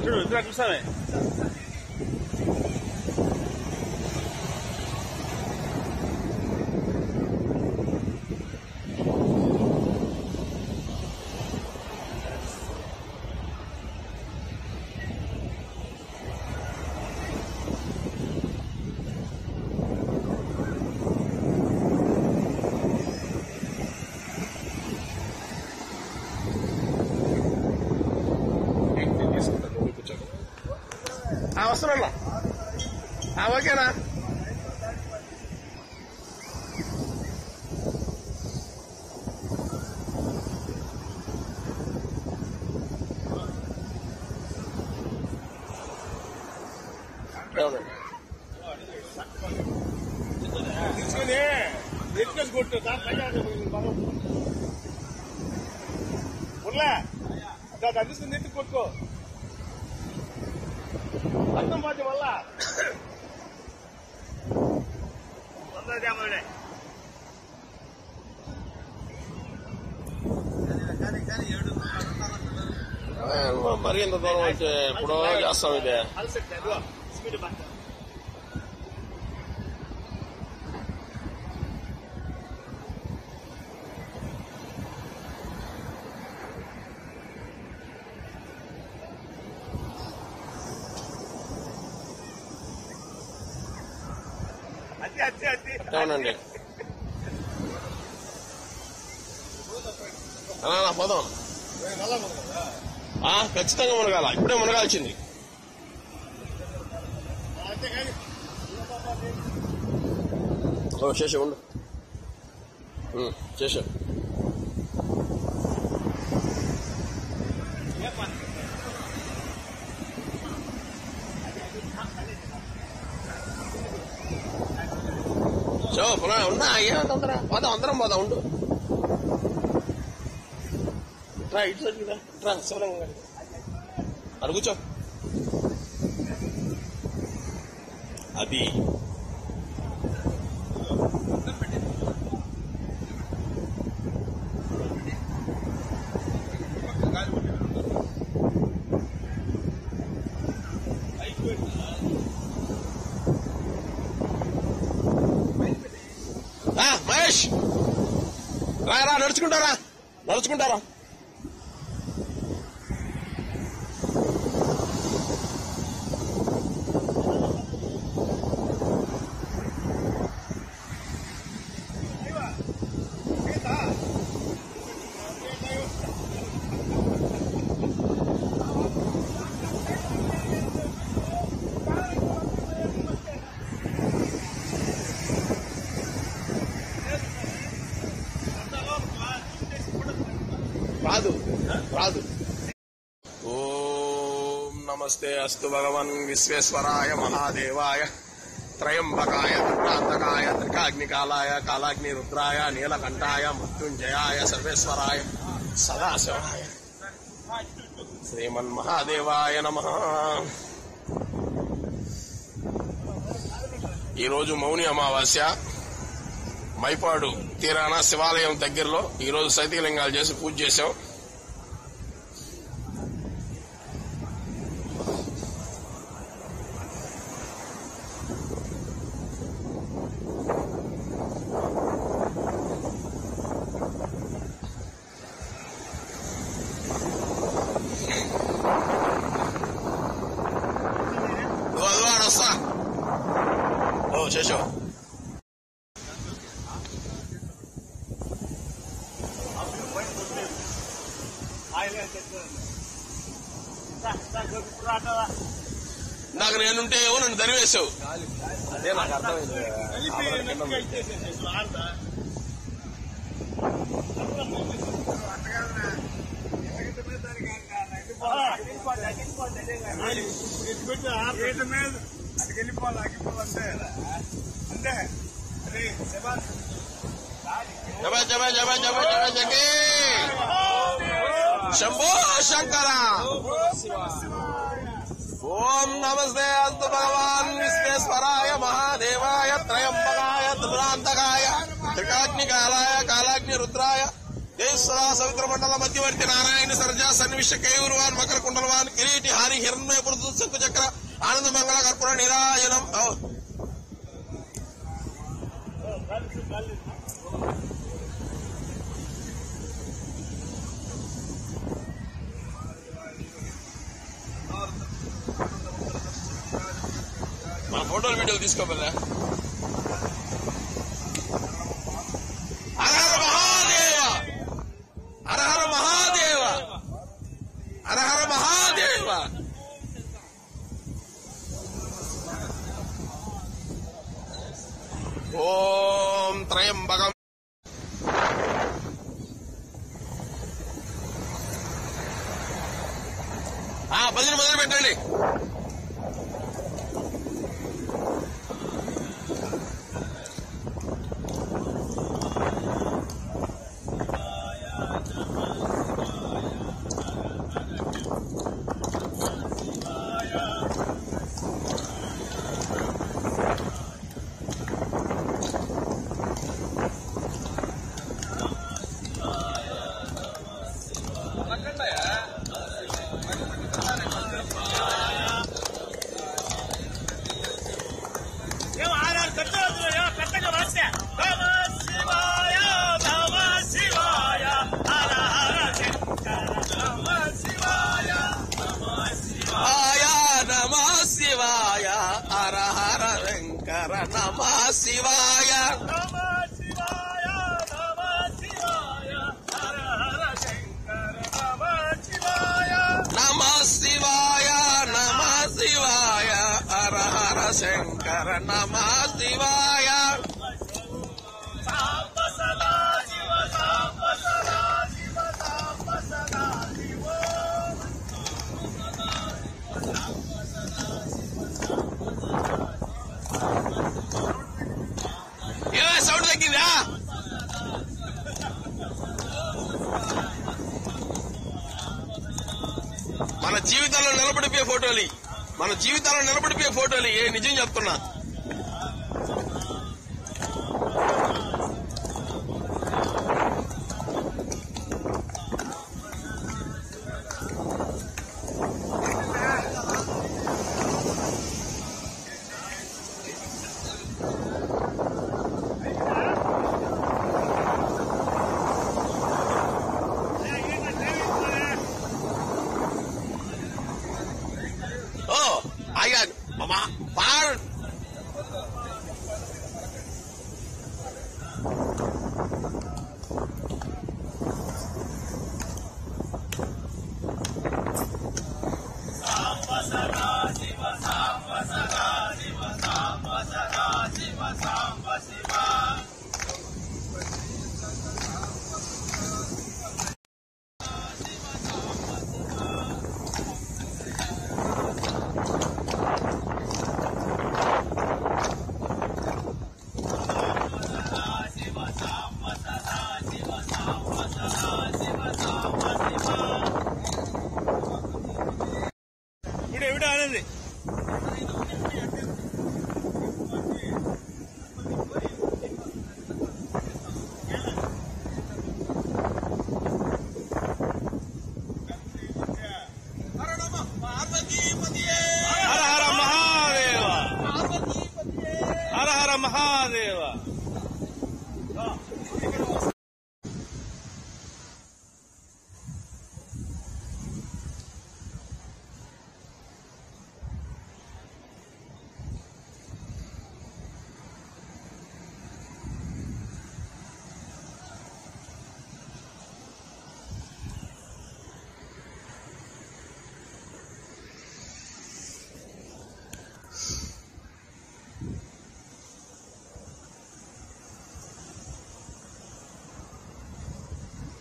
చూడు ఇక్కడ చూసామే తీసుకుంటాను నువ్వు కూర్చోండి ఆ, వస్తున్నా ఆ, ఓకేనా ఏమండి? తీసుకుని ఎత్తుకొని కొట్టు సార్ పైన ఉర్లే దాన్ని తీసుకుని ఎత్తుకు కొట్టుకో అర్థం పాటి వల్ల వంద యాభై ఆ, మరి ఇంత దూరం అయితే ఎప్పుడో చేస్తాం ఇదే అలసెట్ అదిగో స్పీడ్ బాగా అతి అతి అతి అవునండి అన్నా నా పదం ఆ, ఖచ్చితంగా మునగాల ఇప్పుడే మునగాల్సింది అంతేగాని ఓ చేసే ఉండు ఉం, చేసే చో పునః ఉన్నా ఏం తొందర పోదాం అందరం పోదాం ఉండు రా ఇటు సైడ్ రా రా శివరంగం గారి అడు కూర్చో అది రా మహేష్ రా రా నడుచుకుంటారా నడుచుకుంటారా రాదు రాదు ఓం నమస్తే అస్తు భగవన్ విశ్వేశ్వరాయ మహాదేవాయ త్రయంబకాయ దుర్గాంతకాయ త్రికాగ్నికాలాయ కాలాగ్ని రుద్రాయ నీలకంఠాయ మృత్యుంజయాయ సర్వేశ్వరాయ సదాశివాయ శ్రీమన్మహాదేవాయ నమ ఈరోజు మౌని అమావాస్య మైపాడు తీరాన శివాలయం దగ్గరలో ఈ రోజు సైతికలింగాలు చేసి పూజ చేశాం ఇదిగో, ఇదిగో ఆడ వస్తా ఓ చేసావు ఆయన రాటరా నాకు నేనుంటే ఏవో నన్ను దరివేశావు అదే నాకు అర్థమైంది కలిపి నన్ను ఇచ్చేసేసి ఆడదా వెళ్ళిపోవాలి ఆగిపోవాలంటే అంతే అదే శబాష్ జబ జబ జబ జబ జబ జగే శంభో శంకర ఓం నమస్తే అస్తు భగవాన్ విశ్వేశ్వరాయ మహాదేవాయ త్రయంబకాయ దురాంతకాయ త్రికాగ్నికాలాయ కాలాగ్ని రుద్రాయ మహేశ్వర సవిత్ర మండల మధ్యవర్తి నారాయణ సర్జ సన్నివిష్ట కేయూరువాన్ మకర కుండలవాన్ కిరీటి హారి హిరణ్మయ పురుషు శంకు చక్ర ఆనంద మంగళ కర్పూర నిరాయనం ఓ. మన ఫోటోలు వీడియోలు తీసుకోబోలే హర హర మహాదేవ హర హర మహాదేవ హర హర మహాదేవ ఓం త్రయంబకం ఆ భజన మొదలు పెట్టండి ఏం ఆర్ఆర్ కట్టవుతున్నాయో కట్టగా రాస్తే నమ శివాయ నమ శివాయ హర హర శంకర నమ శివాయ శివాయ నమ శివాయ హర హర శంకర నమ శివాయ నమ శివాయ నమ శివాయ హర హర శంకర నమ శివాయ నమ శివాయ నమ శివాయ హర హర శంకర నమ శివాయ సాంబ సదా శివ సాంబ సదా శివ సాంబ సదా శివ ఏ సౌండ్ తగ్గిందా మన జీవితాల్లో నిలబడిపోయే ఫోటోలు ఇవి. మన జీవితాల్లో నిలబడిపోయే ఫోటోలు ఇవి. ఏ నిజం చెప్తున్నా ఓ అయ్యా మా పాడు ఇప్పుడు ఎవిడ అనేది హర హర మహాదేవ హర హర మహాదేవ